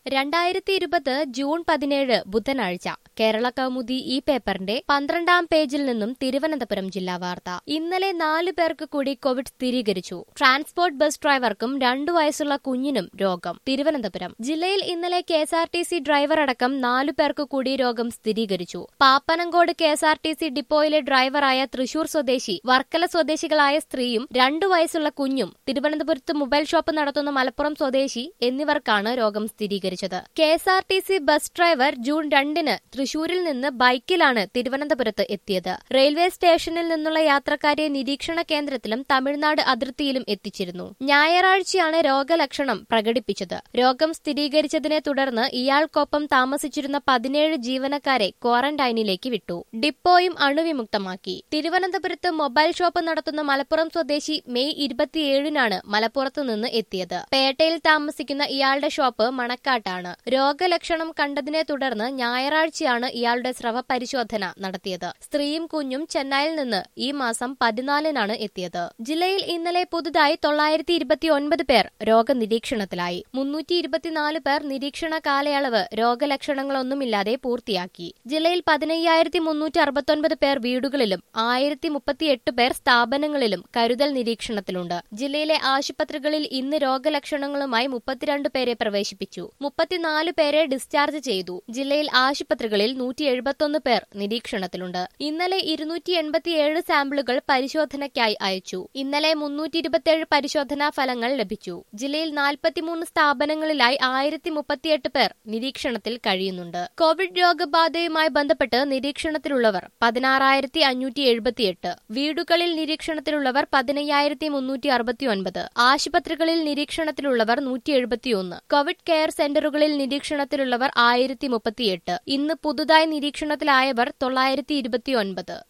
രണ്ടായിരത്തി ഇരുപത് ജൂൺ പതിനേഴ് ബുധനാഴ്ച കേരള കൗമുദി ഈ പേപ്പറിന്റെ പന്ത്രണ്ടാം പേജിൽ നിന്നും തിരുവനന്തപുരം ജില്ലാ വാർത്ത ഇന്നലെ നാല് പേർക്ക് കൂടി കോവിഡ് സ്ഥിരീകരിച്ചു ട്രാൻസ്പോർട്ട് ബസ് ഡ്രൈവർക്കും രണ്ടു വയസ്സുള്ള കുഞ്ഞിനും രോഗം തിരുവനന്തപുരം ജില്ലയിൽ ഇന്നലെ K S R T C driver അടക്കം നാലു പേർക്ക് കൂടി രോഗം സ്ഥിരീകരിച്ചു Pappanamcode K S R T C ഡിപ്പോയിലെ ഡ്രൈവറായ തൃശൂർ സ്വദേശി വർക്കല സ്വദേശികളായ സ്ത്രീയും രണ്ടു വയസ്സുള്ള കുഞ്ഞും തിരുവനന്തപുരത്ത് മൊബൈൽ ഷോപ്പ് നടത്തുന്ന മലപ്പുറം സ്വദേശി എന്നിവർക്കാണ് രോഗം സ്ഥിരീകരിച്ചത് K S R T C bus driver June രണ്ടിന് തൃശൂരിൽ നിന്ന് ബൈക്കിലാണ് തിരുവനന്തപുരത്ത് എത്തിയത് റെയിൽവേ സ്റ്റേഷനിൽ നിന്നുള്ള യാത്രക്കാരെ നിരീക്ഷണ കേന്ദ്രത്തിലും തമിഴ്നാട് അതിർത്തിയിലും എത്തിച്ചിരുന്നു ഞായറാഴ്ചയാണ് രോഗലക്ഷണം പ്രകടിപ്പിച്ചത് രോഗം സ്ഥിരീകരിച്ചതിനെ തുടർന്ന് ഇയാൾക്കൊപ്പം താമസിച്ചിരുന്ന പതിനേഴ് ജീവനക്കാരെ ക്വാറന്റൈനിലേക്ക് വിട്ടു ഡിപ്പോയും അണുവിമുക്തമാക്കി തിരുവനന്തപുരത്ത് മൊബൈൽ ഷോപ്പ് നടത്തുന്ന മലപ്പുറം സ്വദേശി മെയ് ഇരുപത്തിയേഴിനാണ് മലപ്പുറത്ത് നിന്ന് എത്തിയത് പേട്ടയിൽ താമസിക്കുന്ന ഇയാളുടെ ഷോപ്പ് മണക്കാട്ടാണ് രോഗലക്ഷണം കണ്ടതിനെ തുടർന്ന് ഞായറാഴ്ചയാണ് ഇയാളുടെ സ്രവ പരിശോധന നടത്തിയത് സ്ത്രീയും കുഞ്ഞും ചെന്നൈയിൽ നിന്ന് ഈ മാസം പതിനാലിനാണ് എത്തിയത് ജില്ലയിൽ ഇന്നലെ പുതുതായി തൊള്ളായിരത്തി ഇരുപത്തിയൊൻപത് പേർ രോഗനിരീക്ഷണത്തിലായി മുന്നൂറ്റി ഇരുപത്തിനാല് പേർ നിരീക്ഷണ കാലയളവ് രോഗലക്ഷണങ്ങളൊന്നുമില്ലാതെ പൂർത്തിയാക്കി ജില്ലയിൽ പതിനയ്യായിരത്തി മുന്നൂറ്റി അറുപത്തൊൻപത് പേർ വീടുകളിലും ആയിരത്തി മുപ്പത്തിയെട്ട് പേർ സ്ഥാപനങ്ങളിലും കരുതൽ നിരീക്ഷണത്തിലുണ്ട് ജില്ലയിലെ ആശുപത്രികളിൽ ഇന്ന് രോഗലക്ഷണങ്ങളുമായി മുപ്പത്തിരണ്ട് പേരെ പ്രവേശിപ്പിച്ചു മുപ്പത്തിനാല് പേരെ ഡിസ്ചാർജ് ചെയ്തു ജില്ലയിൽ ആശുപത്രികളിൽ നൂറ്റി എഴുപത്തൊന്ന് പേർ നിരീക്ഷണത്തിലുണ്ട് ഇന്നലെ ഇരുന്നൂറ്റി എൺപത്തിയേഴ് സാമ്പിളുകൾ പരിശോധനയ്ക്കായി അയച്ചു ഇന്നലെ മുന്നൂറ്റി ഇരുപത്തിയേഴ് പരിശോധനാ ഫലങ്ങൾ ലഭിച്ചു ജില്ലയിൽ നാൽപ്പത്തിമൂന്ന് സ്ഥാപനങ്ങളിലായി ആയിരത്തി മുപ്പത്തിയെട്ട് പേർ നിരീക്ഷണത്തിൽ കഴിയുന്നുണ്ട് കോവിഡ് രോഗബാധയുമായി ബന്ധപ്പെട്ട് നിരീക്ഷണത്തിലുള്ളവർ പതിനാറായിരത്തി അഞ്ഞൂറ്റി എഴുപത്തിയെട്ട് വീടുകളിൽ നിരീക്ഷണത്തിലുള്ളവർ പതിനയ്യായിരത്തി മുന്നൂറ്റി അറുപത്തിയൊൻപത് ആശുപത്രികളിൽ നിരീക്ഷണത്തിലുള്ളവർ നൂറ്റി എഴുപത്തിയൊന്ന് കോവിഡ് കെയർ സെന്ററുകളിൽ നിരീക്ഷണത്തിലുള്ളവർ ആയിരത്തി മുപ്പത്തിയെട്ട് ഇന്ന് പുതുതായി നിരീക്ഷണത്തിലായവർ തൊള്ളായിരത്തി ഇരുപത്തിയൊൻപത്